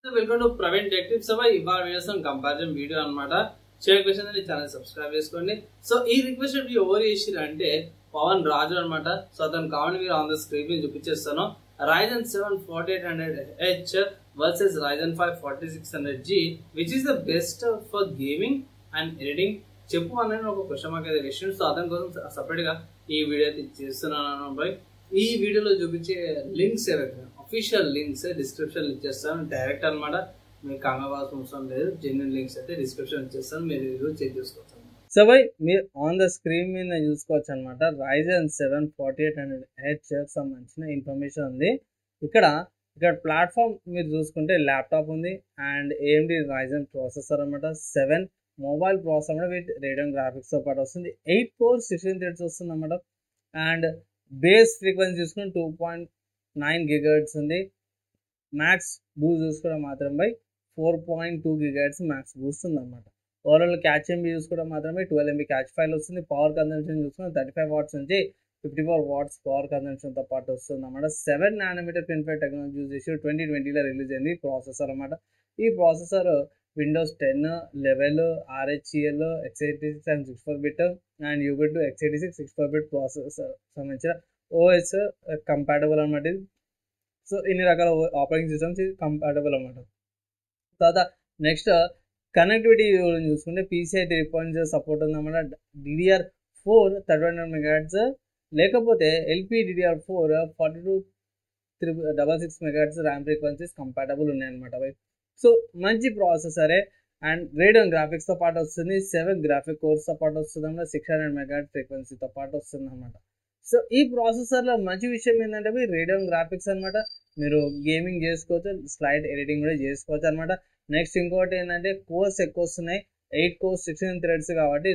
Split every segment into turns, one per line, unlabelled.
Welcome to Praveen tech tips అవ్వ ఇవాళ చేస్తాం కంపారిజన్ వీడియో అనమాట షేర్ క్వశ్చన్ అని ఛానల్ సబ్స్క్రైబ్ చేసుకోండి సో ఈ రిక్వెస్ట్ వీడియో ఎవరు చేసిరు అంటే పవన్ రాజు అనమాట సో అతను కావాలి మీరు ఆన్ ద స్క్రీన్ మీద చూపించేస్తాను Ryzen seven forty eight hundred H versus Ryzen five forty six hundred G which is the best for gaming and editing చెప్పు అనేది ఒక క్వశ్చన్ మార్క్ అయితే క్వశ్చన్ సో అతని కోసం సపరేట్ గా ఈ వీడియో అయితే చేస్తున్నాను బై ఈ వీడియోలో చూపించే లింక్స్ ఏవైతే అఫీషియల్ లింక్స్ డిస్క్రిప్షన్ ఇచ్చేస్తాను డైరెక్ట్ అనమాట మీకు కంగవాల్సిన అవసరం లేదు జెన్యున్ లింక్స్ అయితే డిస్క్రిప్షన్ ఇచ్చేస్తాను మీరు ఇది చెక్ చేసుకోవచ్చు సో బై మీరు ఆన్ ద స్క్రీన్ మీద చూసుకోవచ్చు అనమాట Ryzen seven forty eight hundred H సంబంధించిన ఇన్ఫర్మేషన్ ఉంది ఇక్కడ ఇక్కడ ప్లాట్ఫామ్ మీరు చూసుకుంటే ల్యాప్టాప్ ఉంది అండ్ ఏఎండి రైజన్ ప్రాసెసర్ అనమాట సెవెన్ మొబైల్ ప్రాసెసర్ కూడా విత్ రేడియం గ్రాఫిక్స్తో పాటు వస్తుంది ఎయిట్ ఫోర్ సిక్స్టీన్ థ్రెడ్స్ వస్తుంది అనమాట అండ్ బేస్ ఫ్రీక్వెన్సీ చూసుకుని టూ పాయింట్ నైన్ గిగర్ట్స్ ఉంది మ్యాక్స్ బూస్ట్ చూసుకోవడం మాత్రం by four point two gigahertz max boost ఉంది అనమాట ఓవరాల్ క్యాచ్ ఎంబీ చూసుకోవడం మాత్రమే ట్వెల్వ్ ఎంబీ క్యాచ్ ఫైల్ వస్తుంది పవర్ కన్జంప్షన్ చూసుకుని థర్టీ ఫైవ్ వాట్స్ నుంచి ఫిఫ్టీ ఫోర్ వాట్స్ పవర్ కన్జంప్షన్తో పాటు వస్తుంది అనమాట seven nanometer twenty five technology use చేసి ట్వంటీ ట్వంటీలో రిలీజ్ అయింది ప్రాసెసర్ అనమాట ఈ processor Windows ten level RHEL x eighty six and six four bit and Ubuntu x eighty six six four bit processor సంబంధించిన ఓఎస్ కంపాటబుల్ అనమాట ఇది సో ఇన్ని రకాల ఆపరేటింగ్ సిస్టమ్స్ ఇది కంపాటబుల్ అనమాట తర్వాత నెక్స్ట్ కనెక్టివిటీ చూసుకుంటే PCI three point zero support ఉందన్నమాట DDR four thirty one megahertz లేకపోతే LP DDR four forty two three double six megahertz RAM frequencies compatible ఉన్నాయన్నమాట అవి సో మంచి ప్రాసెసరే అండ్ రేడియం గ్రాఫిక్స్తో పాటు వస్తుంది సెవెన్ గ్రాఫిక్ కోర్స్తో పాటు వస్తుంది అన్నమాట సిక్స్ హండ్రెడ్ మెగాట్ ఫ్రీక్వెన్సీతో పాటు వస్తుంది అనమాట సో ఈ ప్రాసెసర్లో మంచి విషయం ఏంటంటే మీరు రేడియం గ్రాఫిక్స్ అనమాట మీరు గేమింగ్ చేసుకోవచ్చు స్లైడ్ ఎడిటింగ్ కూడా చేసుకోవచ్చు అనమాట నెక్స్ట్ ఇంకోటి ఏంటంటే కోర్స్ ఎక్కువ వస్తున్నాయి ఎయిట్ కోర్స్ సిక్స్టీన్ థ్రెడ్స్ కాబట్టి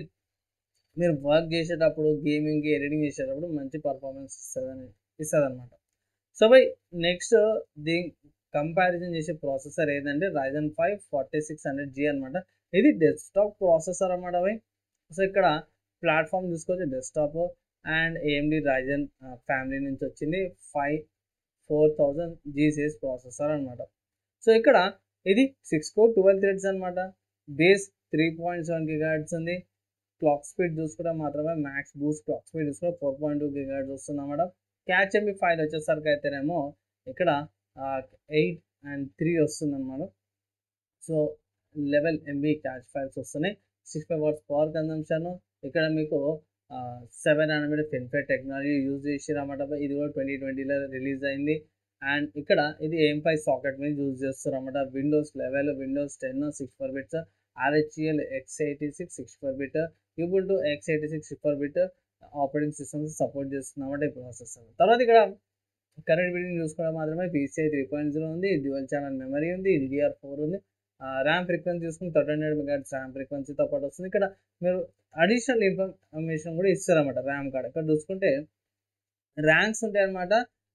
మీరు వర్క్ చేసేటప్పుడు గేమింగ్ ఎడిటింగ్ చేసేటప్పుడు మంచి పర్ఫార్మెన్స్ ఇస్తుందని ఇస్తుంది అనమాట సో బై నెక్స్ట్ దీని కంపారిజన్ చేసే ప్రాసెసర్ ఏంటంటే Ryzen five forty six hundred G అనమాట ఇది డెస్క్టాప్ ప్రాసెసర్ అనమాట బై సో ఇక్కడ ప్లాట్ఫామ్ చూసుకోవచ్చు desktop and AMD Ryzen family నుంచి వచ్చింది five four thousand GCS processor అనమాట సో ఇక్కడ ఇది సిక్స్ కోర్ ట్వెల్వ్ థ్రెడ్స్ అనమాట base three point seven gigahertz ఉంది క్లాక్ స్పీడ్ చూసుకుంటే మాత్రమే మ్యాక్స్ బూస్ట్ క్లాక్ స్పీడ్ చూసుకుంటే ఫోర్ పాయింట్ టూ గిగాడ్స్ వస్తుంది అనమాట క్యాచ్ ఎంబీ ఫైల్ వచ్చేసరికి అయితేనేమో ఇక్కడ ఎయిట్ అండ్ త్రీ వస్తుంది అనమాట so level MB cache files వస్తున్నాయి six five watts power consumption ఇక్కడ మీకు seven hundred FinFET technology use చేసిరన్నమాట ఇది కూడా ట్వంటీ ట్వంటీలో రిలీజ్ అయింది అండ్ ఇక్కడ ఇది ఏం ఫైవ్ సాకెట్ మీద యూజ్ చేస్తారన్నమాట Windows level Windows ten six four bits RHEL x eighty six six four bit Ubuntu x eighty six six four bit operating systems support చేస్తున్నమాట ఈ processor తర్వాత ఇక్కడ current building చూసుకోవడం మాత్రమే PCI three point zero ఉంది dual channel memory ఉంది DDR four ఉంది RAM frequency చూసుకుని థర్టీ హండ్రెడ్ మెగాట్స్ ర్యామ్ ఫ్రీక్వెన్సీతో పాటు వస్తుంది ఇక్కడ మీరు అడిషనల్ ఇన్ఫర్మేషన్ కూడా ఇస్తారన్నమాట ర్యామ్ కార్డ్ ఇక్కడ చూసుకుంటే ర్యాంక్స్ ఉంటాయి అనమాట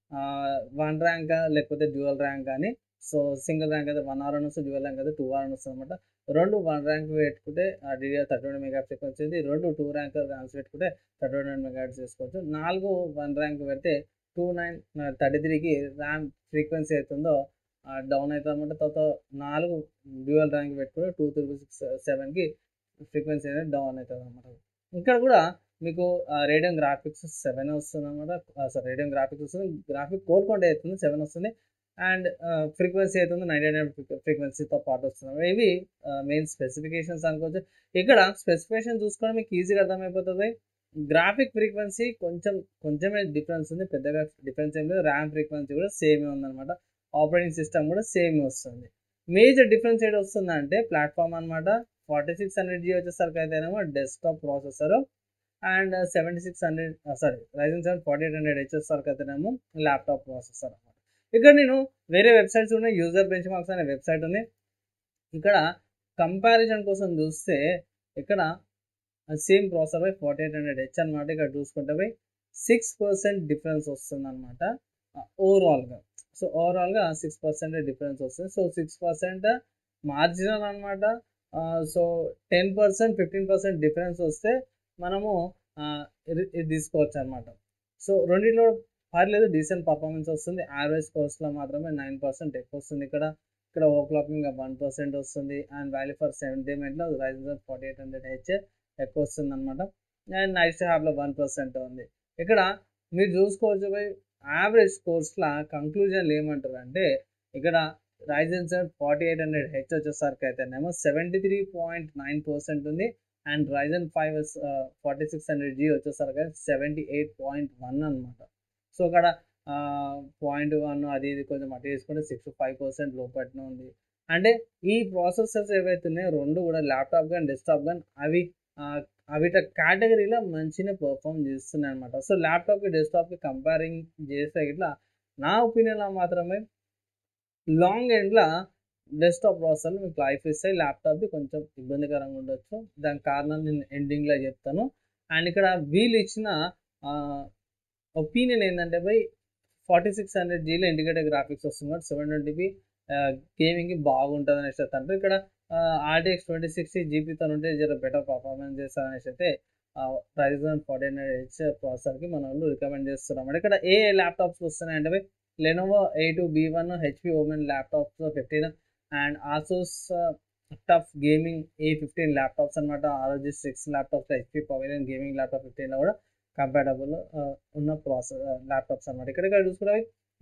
వన్ ర్యాంక్ లేకపోతే డ్యూయల్ ర్యాంక్ అని సో సింగిల్ ర్యాంక్ అయితే వన్ అవర్ అని వస్తుంది డ్యూయల్ ర్యాంక్ అయితే టూ అవర్ అని వస్తుంది అనమాట రెండు వన్ ర్యాంక్ పెట్టుకుంటే DDR thirty one mega frequency ఉంది రెండు టూ ర్యాంక్ ర్యాంక్స్ పెట్టుకుంటే థర్టీ వన్ మెగాట్స్ చేసుకోవచ్చు నాలుగు వన్ ర్యాంక్ పెడితే టూ నైన్ థర్టీ త్రీకి ర్యామ్ ఫ్రీక్వెన్సీ అవుతుందో డౌన్ అవుతుంది అనమాట తర్వాత నాలుగు డ్యూయల్ ర్యాంక్ పెట్టుకుంటే టూ త్రీ సిక్స్ సెవెన్కి ఫ్రీక్వెన్సీ అనేది డౌన్ అవుతుంది అనమాట ఇక్కడ కూడా మీకు రేడియం గ్రాఫిక్స్ సెవెన్ వస్తుంది అనమాట సారీ రేడియం గ్రాఫిక్స్ వస్తుంది గ్రాఫిక్ కోర్ కొంటే అవుతుంది సెవెన్ వస్తుంది అండ్ ఫ్రీక్వెన్సీ అవుతుంది నైన్టీ నైన్ ఫ్రీక్వెన్సీతో పాటు వస్తుంది ఇవి మెయిన్ స్పెసిఫికేషన్స్ అనుకోవచ్చు ఇక్కడ స్పెసిఫికేషన్ చూసుకొని మీకు ఈజీగా అర్థమైపోతుంది గ్రాఫిక్ ఫ్రీక్వెన్సీ కొంచెం కొంచెమే డిఫరెన్స్ ఉంది పెద్దగా డిఫరెన్స్ ఏం లేదు ర్యామ్ ఫ్రీక్వెన్సీ కూడా సేమే ఉందన్నమాట ఆపరేటింగ్ సిస్టమ్ కూడా సేమ్ వస్తుంది మేజర్ డిఫరెన్స్ ఏంటి వస్తుందంటే ప్లాట్ఫామ్ అనమాట ఫార్టీ సిక్స్ హండ్రెడ్ జీ వచ్చేసరికి అయితేనేమో desktop processor and seventy six hundred sorry Ryzen seven forty eight hundred వచ్చేసరికి అయితేనేమో ల్యాప్టాప్ ప్రాసెసర్ అనమాట ఇక్కడ నేను వేరే వెబ్సైట్స్ ఉన్నాయి యూజర్ బెంచ్ మార్క్స్ అనే వెబ్సైట్ ఉంది ఇక్కడ కంపారిజన్ కోసం చూస్తే ఇక్కడ same processor by forty eight hundred H అనమాట ఇక్కడ చూసుకుంటే బై సిక్స్ పర్సెంట్ డిఫరెన్స్ వస్తుంది అనమాట ఓవరాల్గా సో ఓవరాల్గా సిక్స్ పర్సెంట్ డిఫరెన్స్ వస్తుంది సో సిక్స్ పర్సెంట్ మార్జినల్ అనమాట so ten percent fifteen percent difference వస్తే మనము ఇది తీసుకోవచ్చు అనమాట సో రెండింటిలో పర్లేదు డీసెంట్ పర్ఫార్మెన్స్ వస్తుంది యావరేజ్ కోర్స్లో మాత్రమే నైన్ పర్సెంట్ ఎక్కువ వస్తుంది ఇక్కడ ఇక్కడ ఓ క్లాకింగ్ వన్ పర్సెంట్ వస్తుంది అండ్ వాల్యూ ఫర్ సెంటిమెంట్లో Ryzen forty eight hundred H ఎక్కువ వస్తుంది అనమాట అండ్ నైస్ హ్యాబ్లో వన్ పర్సెంట్ ఉంది ఇక్కడ మీరు చూసుకోవచ్చు బై యావరేజ్ స్కోర్స్లో కంక్లూజన్లు ఏమంటారు అంటే ఇక్కడ Ryzen seven forty eight hundred H వచ్చేసరికి అయితేనేమో seventy three point nine percent ఉంది and Ryzen five forty six hundred G వచ్చేసరికి సెవెంటీ ఎయిట్ పాయింట్ వన్ అనమాట సో ఇక్కడ పాయింట్ వన్ అది ఇది కొంచెం అటు వేసుకుంటే సిక్స్ ఫైవ్ పర్సెంట్ లోపట్నే ఉంది అంటే ఈ ప్రాసెసర్స్ ఏవైతే ఉన్నాయో రెండు కూడా ల్యాప్టాప్ కానీ డెస్క్టాప్ కానీ అవి అవిట కేటగిరీలో మంచిగా పర్ఫామ్ చేస్తున్నాయి అనమాట సో ల్యాప్టాప్కి డెస్క్టాప్కి కంపేరింగ్ చేస్తే ఇట్లా నా ఒపీనియన్లో మాత్రమే లాంగ్ ఎండ్లో డెస్క్టాప్ ప్రాసెసర్లు మీకు లైఫ్ ఇస్తాయి ల్యాప్టాప్ది కొంచెం ఇబ్బందికరంగా ఉండొచ్చు దానికి కారణం నేను ఎండింగ్లో చెప్తాను అండ్ ఇక్కడ వీళ్ళు ఇచ్చిన ఒపీనియన్ ఏంటంటే బై ఫార్టీ సిక్స్ హండ్రెడ్ జీలో ఇండికేటర్ గ్రాఫిక్స్ వస్తుంది కాబట్టి సెవెన్ ట్వంటీపీ గేమింగ్కి బాగుంటుంది అనేసి అయితే అంటే ఇక్కడ ఆర్డిఎక్స్ ట్వంటీ సిక్స్టీ జీబీతో ఉంటే జర బెటర్ పర్ఫార్మెన్స్ చేస్తారనేసి అయితే రైజన్ ఫార్టీ హండ్రెడ్ హెచ్ ప్రాసెసర్కి మన వాళ్ళు రికమెండ్ చేస్తున్నాం అంటే ఇక్కడ ఏ ల్యాప్టాప్స్ వస్తున్నాయంటే by Lenovo A two B one HP Omen laptops fifteen and Asus TUF gaming A fifteen laptops అనమాట ROG six laptops HP Pavilion gaming laptop ఫిఫ్టీన్లో కూడా కంపాటబుల్ ఉన్న ప్రాసెస్ ల్యాప్టాప్స్ అనమాట ఇక్కడ ఇక్కడ చూసుకుంటే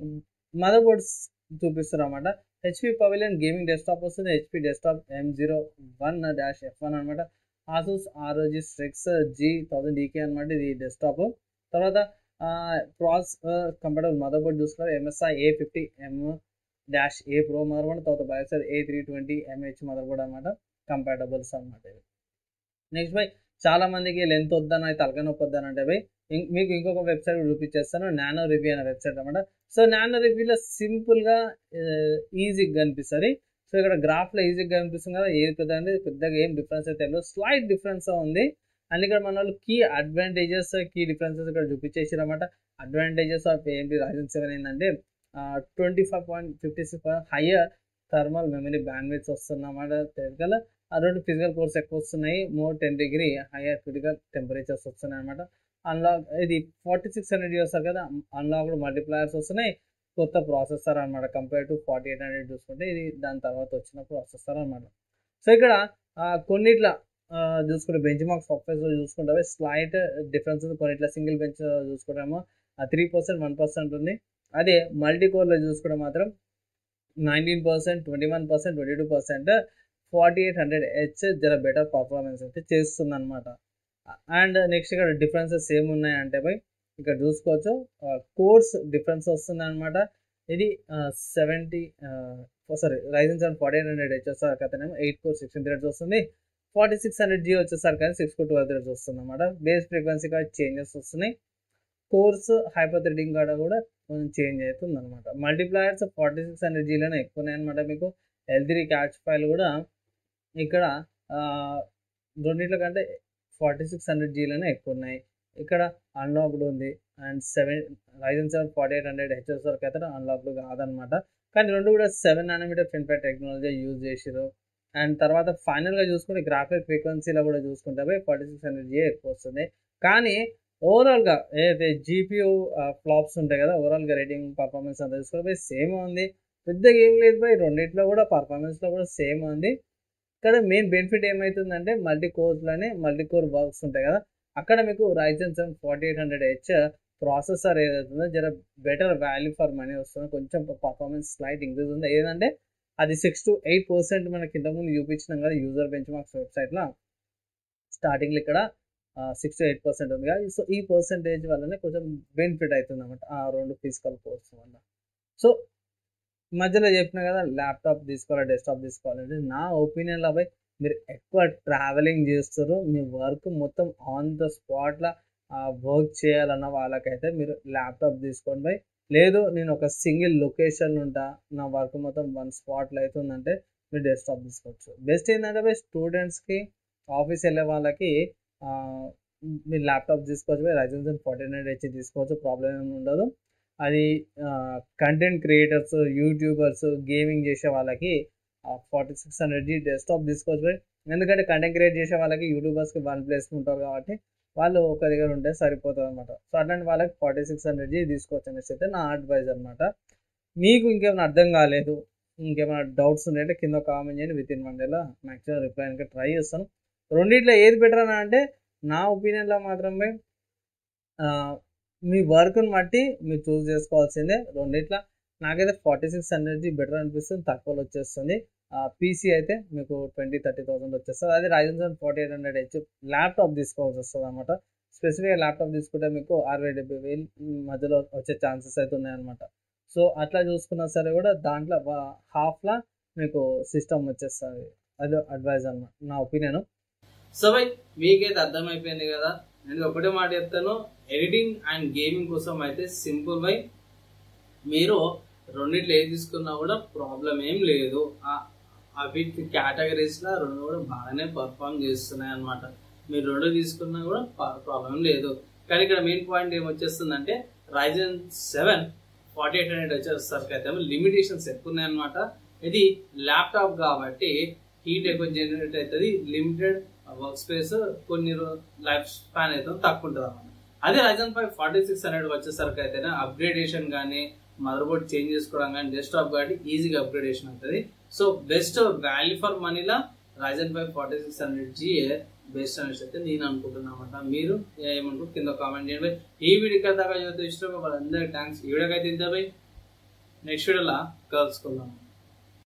మదర్ బోర్డ్స్ చూపిస్తారు అనమాట హెచ్పి పవలియన్ గేమింగ్ డెస్క్టాప్ వస్తుంది HP desktop M zero one dash F one అనమాట Asus ROG six G thousand DK అనమాట ఇది డెస్క్టాప్ తర్వాత ప్రాస్ కంపాటబుల్ మదర్ బోర్డ్ చూసుకున్నారు MSI A fifty M dash A pro motherboard తర్వాత Biostar A three twenty MH motherboard అనమాట compatibles అనమాట ఇవి నెక్స్ట్ బై చాలా మందికి లెంత్ వద్దని అయితే తలకాయ నొప్పి వద్దని అంటే బై మీకు ఇంకొక వెబ్సైట్ చూపించేస్తాను నానో రివ్యూ అనే వెబ్సైట్ అనమాట సో నానో రివ్యూలో సింపుల్గా ఈజీగా కనిపిస్తుంది సో ఇక్కడ గ్రాఫ్లో ఈజీగా కనిపిస్తుంది కదా ఏది పెద్ద అంటే పెద్దగా ఏం డిఫరెన్స్ అయితే లేదు స్లైట్ డిఫరెన్స్ ఉంది అండ్ ఇక్కడ మన వాళ్ళు కీ అడ్వాంటేజెస్ కీ డిఫరెన్సెస్ ఇక్కడ చూపించేసారు అనమాట అడ్వాంటేజెస్ ఆఫ్ ఏంటి రాజన్ సెవెన్ ఏంటంటే twenty five point fifty six higher thermal memory bandwidth వస్తుందన్నమాట తెలుగు ఆ రెండు ఫిజికల్ కోర్స్ ఎక్కువ వస్తున్నాయి more ten degree higher critical temperatures వస్తున్నాయి అనమాట అన్లాక్ ఇది ఫార్టీ సిక్స్ హండ్రెడ్ వస్తారు కదా అన్లాక్డ్ మల్టీప్లయర్స్ వస్తున్నాయి కొత్త ప్రాసెసర్ అనమాట compare to forty eight hundred చూసుకుంటే ఇది దాని తర్వాత వచ్చిన ప్రాసెసర్ అనమాట సో ఇక్కడ కొన్నిట్ల చూసుకుంటే బెంచ్ మార్క్ సాఫ్ట్వేర్స్ చూసుకుంటే స్లైట్ డిఫరెన్స్ ఉంది కొన్నిట్ల సింగిల్ బెంచ్ చూసుకుంటామో త్రీ పర్సెంట్ వన్ పర్సెంట్ ఉంది అదే మల్టీ కోర్లో చూసుకుంటే మాత్రం nineteen percent twenty one percent twenty two percent forty eight hundred H జర బెటర్ పర్ఫార్మెన్స్ అయితే చేస్తుంది అనమాట అండ్ నెక్స్ట్ ఇక్కడ డిఫరెన్సెస్ ఏమున్నాయంటే బై ఇక్కడ చూసుకోవచ్చు కోర్స్ డిఫరెన్స్ వస్తుంది అనమాట ఇది seventy sorry Ryzen seven forty eight hundred వచ్చేసరికి అతనేమో ఎయిట్ కోర్ సిక్స్టీన్ థ్రెడ్స్ వస్తుంది ఫార్టీ సిక్స్ హండ్రెడ్ జీ వచ్చేసరికి కానీ సిక్స్ కోర్ ట్వెల్వ్ థ్రెడ్స్ వస్తుంది అనమాట బేస్ ఫ్రీక్వెన్సీ కూడా చేంజెస్ వస్తున్నాయి కోర్స్ హైపర్ థ్రెడింగ్ కాడ కూడా కొంచెం చేంజ్ అవుతుంది అనమాట మల్టీప్లయర్స్ ఫార్టీ సిక్స్ హండ్రెడ్ జీలోనే ఎక్కువనే అనమాట మీకు ఎల్ త్రీ క్యాచ్ ఫైల్ కూడా ఇక్కడ రెండిట్ల కంటే ఫార్టీ సిక్స్ హండ్రెడ్ జీలోనే ఎక్కువ ఉన్నాయి ఇక్కడ అన్లాక్డ్ ఉంది and seven Ryzen seven forty eight hundred HS వరకు అయితే అన్లాక్డ్ కాదనమాట కానీ రెండు కూడా seven nanometer FinFET technology use చేసారు అండ్ తర్వాత ఫైనల్గా చూసుకుంటే గ్రాఫిక్ ఫ్రీక్వెన్సీలో కూడా చూసుకుంటే ఫార్టీ సిక్స్ హండ్రెడ్ జీ ఎక్కువ వస్తుంది కానీ ఓవరాల్గా ఏదైతే జీపీయూ ఫ్లాప్స్ ఉంటాయి కదా ఓవరాల్గా రేటింగ్ పర్ఫార్మెన్స్ అంతా చూసుకుంటే సేమ్ ఉంది పెద్దగా ఏం లేదు బై రెండిట్లో కూడా పర్ఫార్మెన్స్లో కూడా సేమ్ ఉంది ఇక్కడ మెయిన్ బెనిఫిట్ ఏమవుతుందంటే మల్టీ కోర్స్లోనే మల్టీ కోర్ వర్క్స్ ఉంటాయి కదా అక్కడ మీకు Ryzen seven forty eight hundred H processor ఏదైతుందో జర బెటర్ వాల్యూ ఫర్ మనీ వస్తుంది కొంచెం పర్ఫార్మెన్స్ స్లైట్ ఇంక్రీజ్ ఉంది ఏదంటే అది సిక్స్ టు ఎయిట్ పర్సెంట్ మనకి ఇంతకుముందు చూపించినాం కదా యూజర్ బెంచ్ మార్క్స్ వెబ్సైట్లో స్టార్టింగ్లో ఇక్కడ సిక్స్ టు ఎయిట్ పర్సెంట్ ఉంది కదా సో ఈ పర్సెంటేజ్ వల్లనే కొంచెం బెనిఫిట్ అవుతుంది అనమాట ఆ రెండు ఫిజికల్ కోర్స్ వల్ల సో మధ్యలో చెప్పిన కదా ల్యాప్టాప్ తీసుకోవాలి డెస్క్టాప్ తీసుకోవాలంటే నా ఒపీనియన్లో అబ్బాయి మీరు ఎక్కువ ట్రావెలింగ్ చేస్తారు మీ వర్క్ మొత్తం ఆన్ ద స్పాట్లో వర్క్ చేయాలన్న వాళ్ళకైతే మీరు ల్యాప్టాప్ తీసుకోండి బై లేదు నేను ఒక సింగిల్ లొకేషన్ ఉంటా నా వర్క్ మొత్తం వన్ స్పాట్లో అవుతుందంటే మీరు డెస్క్టాప్ తీసుకోవచ్చు బెస్ట్ ఏంటంటే బై స్టూడెంట్స్కి ఆఫీస్ వెళ్ళే వాళ్ళకి మీరు ల్యాప్టాప్ తీసుకోవచ్చు రైజన్ ఫార్టీ నైన్ హెచ్ తీసుకోవచ్చు ప్రాబ్లం ఏమి ఉండదు అది కంటెంట్ క్రియేటర్స్ యూట్యూబర్స్ గేమింగ్ చేసే వాళ్ళకి forty six hundred G desktop తీసుకోవచ్చు ఎందుకంటే కంటెంట్ క్రియేట్ చేసే వాళ్ళకి యూట్యూబర్స్కి వన్ ప్లేస్ ఉంటారు కాబట్టి వాళ్ళు ఒక దగ్గర ఉంటే సరిపోతుంది అనమాట సో అట్లాంటి వాళ్ళకి ఫార్టీ సిక్స్ హండ్రెడ్ జీ తీసుకోవచ్చు అనేసి అయితే నా అడ్వైజ్ అనమాట మీకు ఇంకేమైనా అర్థం కాలేదు ఇంకేమైనా డౌట్స్ ఉంటే కింద కామెంట్ చేయండి విత్ ఇన్ వన్ డేలో మ్యాక్సిమం రిప్లై ఇంకా ట్రై చేస్తాను రెండిట్లో ఏది బెటర్ అని అంటే నా ఒపీనియన్లో మాత్రమే ఆ, మీ వర్క్ని బట్టి మీరు చూస్ చేసుకోవాల్సిందే రెండిట్ల నాకైతే ఫార్టీ సిక్స్ హండ్రెడ్ బెటర్ అనిపిస్తుంది తక్కువలో వచ్చేస్తుంది పీసీ అయితే మీకు ట్వంటీ థర్టీ థౌసండ్ వచ్చేస్తుంది అది Ryzen seven forty eight hundred H laptop తీసుకోవాల్సి వస్తుంది అనమాట స్పెసిఫిక్గా ల్యాప్టాప్ తీసుకుంటే మీకు అరవై డెబ్బై వేలు మధ్యలో వచ్చే ఛాన్సెస్ అయితే ఉన్నాయన్నమాట సో అట్లా చూసుకున్నా సరే కూడా దాంట్లో హాఫ్లా మీకు సిస్టమ్ వచ్చేస్తుంది అది అడ్వైజ్ అన్నమాట నా ఒపీనియన్ సో బై మీకైతే అర్థమైపోయింది కదా నేను ఒకటే మాట చెప్తాను ఎడిటింగ్ అండ్ గేమింగ్ కోసం అయితే సింపుల్ బై మీరు రెండిట్లో ఏది తీసుకున్నా కూడా ప్రాబ్లం ఏం లేదు ఆ- ఆ వీటి కేటగిరీస్లో రెండు కూడా బాగానే పర్ఫామ్ చేస్తున్నాయి అనమాట మీరు రెండు తీసుకున్నా కూడా ప్రాబ్లం లేదు కానీ ఇక్కడ మెయిన్ పాయింట్ ఏం వచ్చేస్తుందంటే Ryzen seven forty eight hundred వచ్చేసరికి అయితే లిమిటేషన్స్ ఎక్కువ ఉన్నాయన్నమాట ఇది ల్యాప్టాప్ కాబట్టి హీట్ ఎక్కువ జనరేట్ అవుతుంది లిమిటెడ్ వర్క్ స్పేస్ కొన్ని లైఫ్ స్పాన్ అయితే తక్కువ ఉంటుంది అనమాట అదే Ryzen five forty six hundred వచ్చేసరికి అయితేనే అప్గ్రేడేషన్ కానీ మదర్ బోర్డ్ చేంజ్ చేసుకోవడం కానీ డెస్క్టాప్ కాబట్టి ఈజీగా అప్గ్రేడేషన్ అవుతుంది సో బెస్ట్ వాల్యూ ఫర్ మనీలా Ryzen five forty six hundred G best అనేసి అయితే నేను అనుకుంటున్నాను అనమాట మీరు ఏమనుకుంటు కింద కామెంట్ చేయండి భయ్. ఈ వీడియో దాకా చూస్తే ఇష్టం వాళ్ళందరికీ థ్యాంక్స్ ఈ వీడియోకి అయితే ఇంత భయ్ నెక్స్ట్ వీడియోలో కలుసుకుందాం